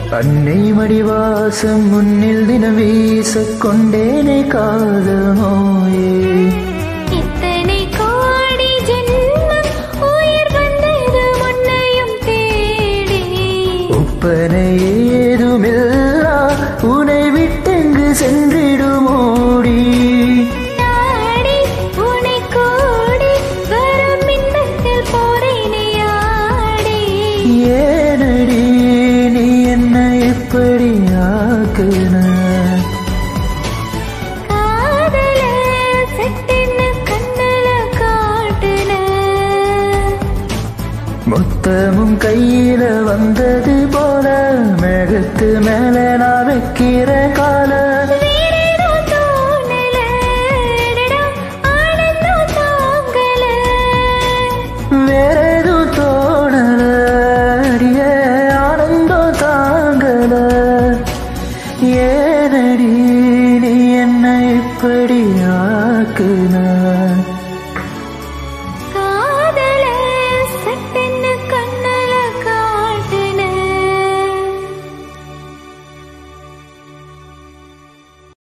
அன்னை மடிவாசம் முன்னில் தினம் வீசக் கொண்டேனே காதல் நோயே இத்தனை கோடி ஜென்மம் உயிர் வந்தது உன்னையும் தேடி ஒப்பனை ஏதுமில்லா உனை விட்டெங்கு சென்றிடுமோடி நாடி உனை கூடி வரும் இன்பத்தில் போறேனே ஆடி ஏனடி நீ என்ன எப்படி ஆக்குன காதல சட்டென்னு கண்ணுல காட்டுன மொத்தமும் கையில வந்தது போல மேகத்து மேல நான் வைக்கிற கால வேறேதோ தோணல அடடா, ஆனந்தம் தாங்கல வேறெதும் தோணல அடியே ஆனந்தம் தாங்கல ஏனடி